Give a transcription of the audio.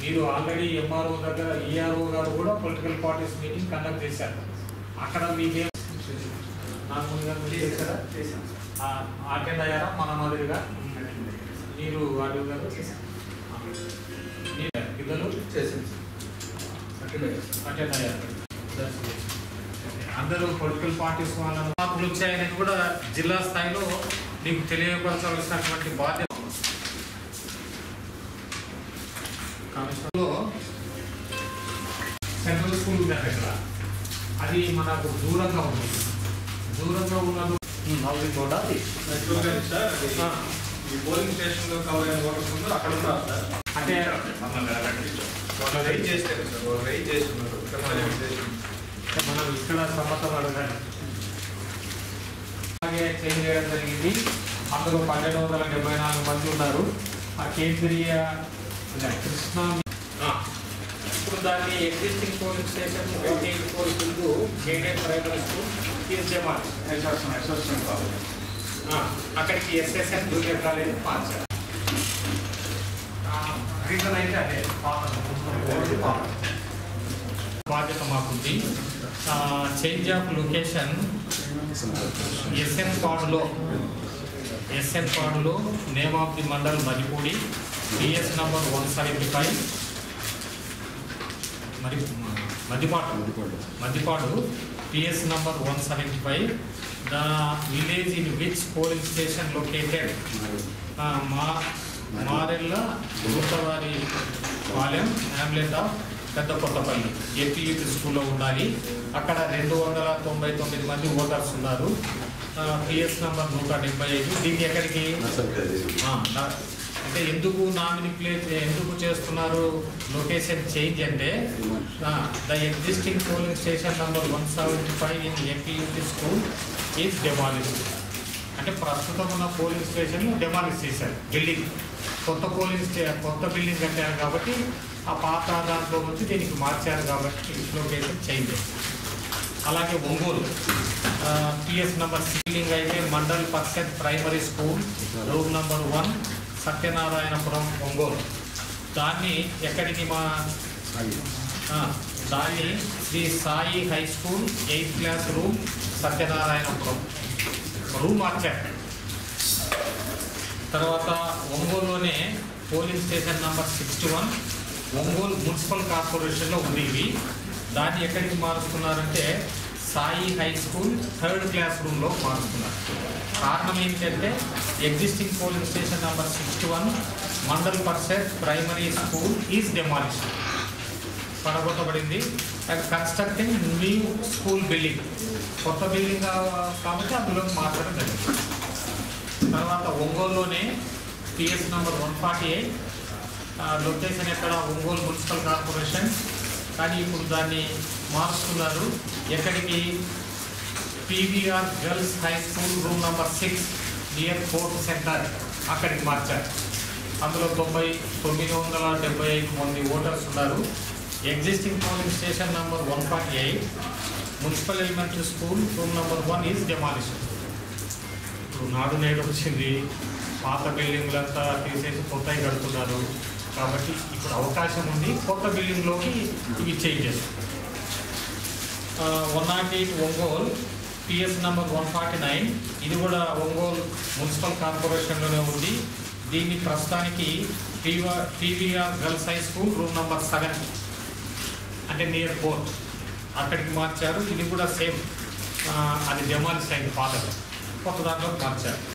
మీరు already MRO దగ్గర ERO గారు కూడా పొలిటికల్ పార్టీస్ మీటింగ్ కండక్ట్ చేశారు అక్కడ మీకేం నాకు ముందుగా మీరు చేశారా అటెండ్ అయ్యారా మన మాదిరిగా మీరు వాళ్ళు గారు మీరు ఇద్దరు అటెండ్ అయ్యారు అందరూ పొలిటికల్ పార్టీస్ వాళ్ళ మార్పులు వచ్చాయని కూడా జిల్లా స్థాయిలో మీకు తెలియపరచవలసినటువంటి బాధ్యత కమిషన్లో సెంట్రల్ స్కూల్ ఉంది అక్కడ అది మనకు దూరంగా ఉంది దూరంగా ఉన్నది హౌసింగ్ బోర్డ్ అది యాక్చువల్గా సార్ అది ఆ, ఈ పోలింగ్ స్టేషన్ లో కవర్ అయిన ఓటర్స్ ఉన్నారు అక్కడ ఉన్నారు సార్ అంటే వాళ్ళు రైజ్ చేస్తారు సార్ వాళ్ళు రైజ్ చేస్తున్నారు కన్సల్టేషన్ మనం ఇక్కడ సమ్మతం అడగాలి అలాగే చేంజ్ చేయడం జరిగింది అందులో పన్నెండు వందల డెబ్బై నాలుగు మంది ఉన్నారు ఆ కేంద్రీయ అదే, కృష్ణా ఆ, ఇప్పుడు దాన్ని existing polling station OT four bill gated primary school తీర్చేమాలి అక్కడికి ఎస్ఎస్ఎన్ జూనియర్ కాలేజ్ మార్చారు రీజన్ అయితే అదే పాత బాధ్యత మాకుంది చేంజ్ ఆఫ్ లొకేషన్ ఎస్ఎన్ పాడులో ఎస్ఎన్ పాడులో name of the mandal Maripudi PS number one seventy five మరి Maddipadu Maddipadu PS number one seventy five the village in which polling station located మా మారెల్ల గుంటవారి పాలెం హ్యామ్లెట్ ఆఫ్ పెద్ద కొత్తపల్లి ఏపీయూపీ స్కూల్లో ఉండాలి అక్కడ రెండు వందల తొంభై తొమ్మిది మంది ఓటర్స్ ఉన్నారు పిఎస్ నంబర్ నూట డెబ్బై ఐదు దీన్ని ఎక్కడికి ఆ, నా- అంటే ఎందుకు నామినీ ప్లేస్ ఎందుకు చేస్తున్నారు లొకేషన్ చేంజ్ అంటే the existing polling station number one seventy five in APUP school is demolish అంటే ప్రస్తుతం ఉన్న పోలింగ్ స్టేషన్ డెమాలిష్ చేశారు బిల్డింగ్ కొత్త పోలింగ్ స్టే కొత్త బిల్డింగ్ కట్టారు కాబట్టి ఆ పాత దాంట్లో వచ్చి దీనికి మార్చారు కాబట్టి లొకేషన్ చేంజ్ అయింది. అలాగే ఒంగోలు పిఎస్ నంబర్ బిల్డింగ్ అయితే mandal parishad primary school room number one Satyanarayanapuram Ongole దాన్ని ఎక్కడికి మా ఆ, దాన్ని Shri Sai high school eighth class room Satyanarayanapuram room మార్చారు తర్వాత ఒంగోలులోనే polling station number sixty one Ongole municipal కార్పొరేషన్లో ఉంది ఇవి దాన్ని ఎక్కడికి మారుస్తున్నారంటే Sai high school third class రూమ్లో మారుస్తున్నారు కారణం ఏంటంటే existing polling station number sixty one mandal parishad primary school is demolish పడగొట్టబడింది and constructing new school building కొత్త బిల్డింగ్ కాబట్టి అందులో మార్చడం జరిగింది తర్వాత ఒంగోలులోనే PS number one forty eight location ఎక్కడ ఒంగోలు మున్సిపల్ కార్పొరేషన్ కానీ ఇప్పుడు దాన్ని మారుస్తున్నారు ఎక్కడికి PVR girls high school room number six near fourth centre అక్కడికి మార్చారు అందులో తొంభై తొమ్మిది వందల డెబ్బై ఐదు మంది ఓటర్స్ ఉన్నారు existing polling station number one forty eight municipal elementary school room number one is demolition ఇప్పుడు నాడు నేడు వచ్చింది పాత బిల్డింగ్లంతా తీసేసి కొత్తవి కడుతున్నారు కాబట్టి ఇప్పుడు అవకాశం ఉంది కొత్త బిల్డింగ్లోకి ఇవి changes one naught eight Ongole PS number one forty nine ఇది కూడా ఒంగోలు మున్సిపల్ కార్పొరేషన్లోనే ఉంది దీన్ని ప్రస్తుతానికి PVR PVR girls high school room number seven అంటే నియర్ ఫోర్త్ అక్కడికి మార్చారు ఇది కూడా సేమ్ అది డెమాలిష్ అయింది పాత కొత్త దాంట్లో మార్చారు